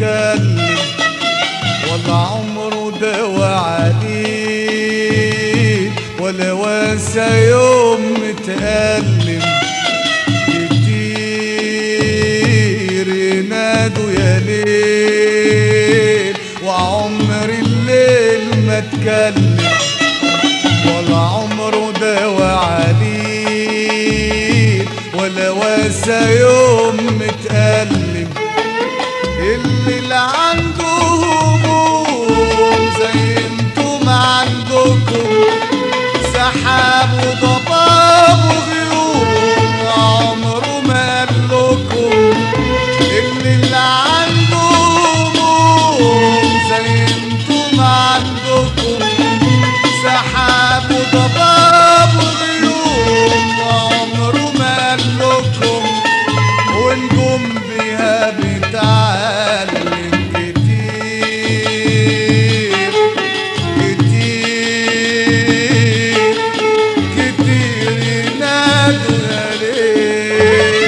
متكلم ولا عمره دوا عليه ولا واسى يوم متألم كتير ينادوا يا ليل وعمر الليل ما اتكلم ولا عمره دوا عليه ولا واسى يوم متألم اللي لا عنده هموم زي انتم عندكم سحاب وضباب وغيوم عمره ما قالكم اللي لا عنده هموم زي انتم عندكم سحاب وضباب وغيوم عمره ما قالكم ونجوم بيها بتعلم كتير كتير كتير ينادوا يا ليل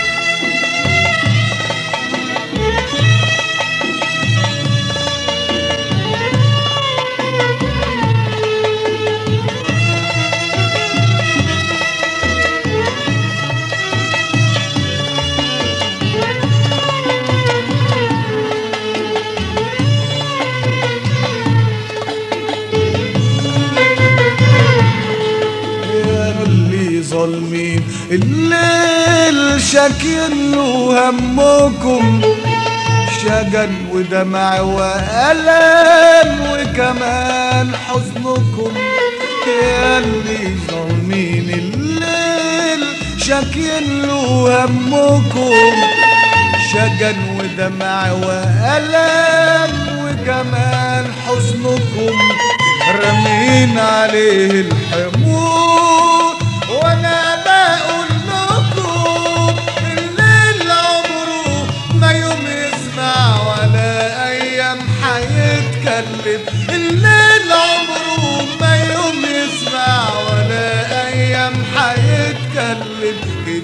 يا اللي ظالمين الليل شاكين له همكم شجن ودمع وألم وكمان حزنكم يا اللي ظالمين الليل شاكين له همكم شجن ودمع وألم وكمان حزنكم رمين عليه الحمول وانا بقول لكم الليل عمره ما يوم يسمع ولا ايام حيتكلم الليل عمره ما يوم يسمع ولا ايام حيتكلم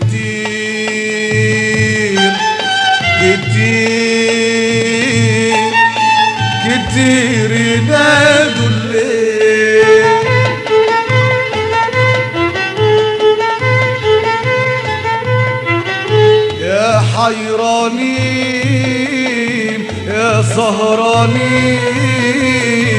كتير كتير كتير ينادوا الليل يا حيرانين يا سهرانين